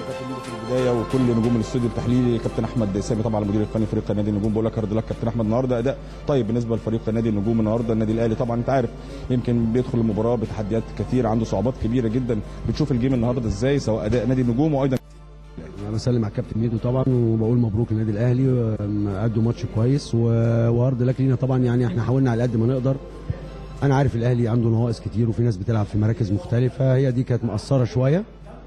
في البدايه وكل نجوم الاستوديو التحليلي كابتن احمد سامي طبعا المدير الفني فريق نادي النجوم بقول لك هارد لك كابتن احمد النهارده اداء طيب بالنسبه لفريق نادي النجوم النهارده النادي الاهلي طبعا انت عارف يمكن بيدخل المباراه بتحديات كثير عنده صعوبات كبيره جدا بتشوف الجيم النهارده ازاي سواء اداء نادي النجوم وايضا انا بسلم على الكابتن ميدو طبعا وبقول مبروك للنادي الاهلي ادوا ماتش كويس و- وهارد لك لينا طبعا يعني احنا حاولنا على قد ما نقدر انا عارف الاهلي عنده نواقص كتير وفي ناس بتلعب في مراكز مختلفه هي دي كانت مقصره شويه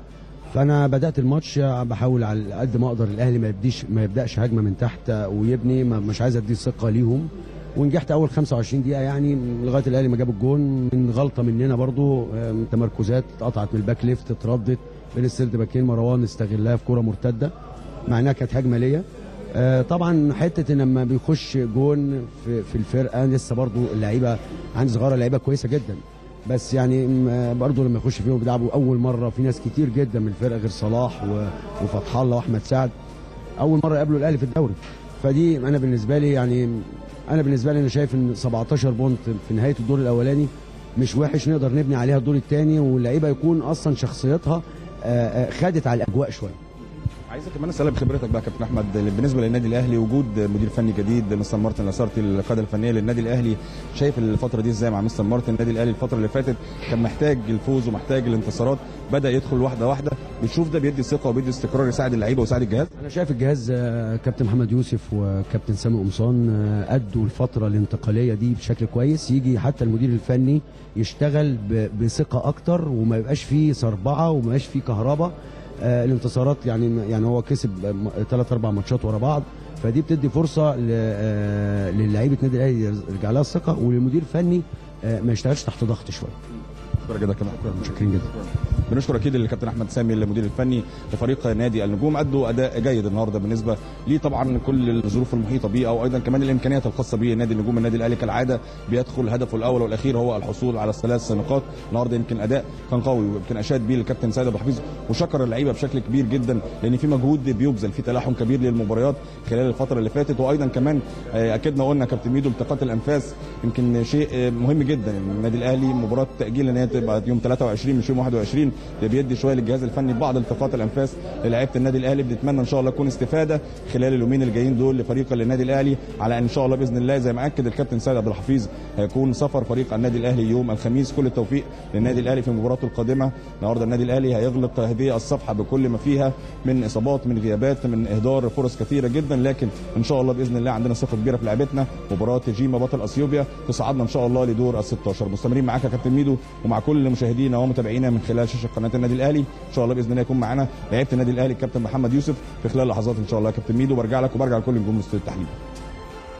فانا بدات الماتش بحاول على قد ما اقدر الاهلي ما يبديش ما يبداش هجمه من تحت ويبني ما- مش عايز ادي ثقه ليهم ونجحت اول 25 دقيقه يعني لغايه الاهلي ما جاب الجون من غلطه مننا برضو آم، تمركزات اتقطعت من الباك ليفت اتردت بين السرد باكين مروان استغلها في كره مرتده مع انها كانت هجمه ليا آه، طبعا حته ان لما بيخش جون في, في الفرقه لسه برضو اللعيبه عندي صغيره لعيبه كويسه جدا بس يعني م- برضو لما يخش فيهم بيلعبوا اول مره في ناس كتير جدا من الفرقه غير صلاح و- وفتح الله واحمد سعد اول مره يقابلوا الاهلي في الدوري فدي انا بالنسبه لي يعني انا بالنسبه لي انا شايف ان 17 بونت في نهايه الدور الاولاني مش وحش نقدر نبني عليها الدور الثاني واللعيبه يكون اصلا شخصيتها آه، آه، خدت على الاجواء شويه عايزك كمان اسالك بخبرتك بقى كابتن احمد بالنسبه للنادي الاهلي وجود مدير فني جديد مستر مارتن لاسارتي القياده الفنيه للنادي الاهلي شايف الفتره دي ازاي مع مستر مارتن النادي الاهلي الفتره اللي فاتت كان محتاج الفوز ومحتاج الانتصارات بدا يدخل واحده واحده بتشوف ده بيدي ثقه وبيدي استقرار يساعد اللعيبه ويساعد الجهاز انا شايف الجهاز آه، كابتن محمد يوسف وكابتن سامي قمصان آه، ادوا الفتره الانتقاليه دي بشكل كويس يجي حتى المدير الفني يشتغل ب- بثقه اكتر وما يبقاش فيه صربعه وما يبقاش فيه كهرباء آه، الانتصارات يعني يعني هو كسب ثلاث اربع ماتشات ورا بعض فدي بتدي فرصه ل- آه، للعيبه نادي الاهلي يرجع لها الثقه وللمدير الفني آه، ما يشتغلش تحت ضغط شويه شكرا جدا كابتن متشكرين جدا بنشكر اكيد الكابتن احمد سامي المدير الفني لفريق نادي النجوم ادوا اداء جيد النهارده بالنسبه ليه طبعا كل الظروف المحيطه بيه او ايضا كمان الامكانيات الخاصه بيه نادي النجوم النادي الاهلي كالعاده بيدخل هدفه الاول والاخير هو الحصول على الثلاث نقاط النهارده يمكن اداء كان قوي ويمكن اشاد بيه الكابتن سيد ابو حفيظ وشكر اللعيبه بشكل كبير جدا لان في مجهود بيبذل في تلاحم كبير للمباريات خلال الفتره اللي فاتت وايضا كمان آه، اكدنا قلنا كابتن ميدو التقاط الانفاس يمكن شيء آه، مهم جدا النادي الاهلي مباراه تاجيل ان هي تبقى يوم 23 مش يوم 21 ده بيدي شويه للجهاز الفني بعض التقاط الانفاس للاعيبه النادي الاهلي بنتمنى ان شاء الله تكون استفاده خلال اليومين الجايين دول لفريق النادي الاهلي على ان شاء الله باذن الله زي ما اكد الكابتن سيد عبد الحفيظ هيكون سفر فريق النادي الاهلي يوم الخميس كل التوفيق للنادي الاهلي في مباراته القادمه النهارده النادي الاهلي هيغلق هذه الصفحه بكل ما فيها من اصابات من غيابات من اهدار فرص كثيره جدا لكن ان شاء الله باذن الله عندنا ثقه كبيره في لعبتنا مباراه جيما بطل اثيوبيا تصعدنا ان شاء الله لدور ال 16 مستمرين معاك يا كابتن ميدو ومع كل مشاهدينا ومتابعينا من خلال شاشه قناه النادي الاهلي ان شاء الله باذن الله يكون معانا لعيبه النادي الاهلي الكابتن محمد يوسف في خلال لحظات ان شاء الله يا كابتن ميدو برجع لك وبرجع لكل نجوم الاستوديو التحليل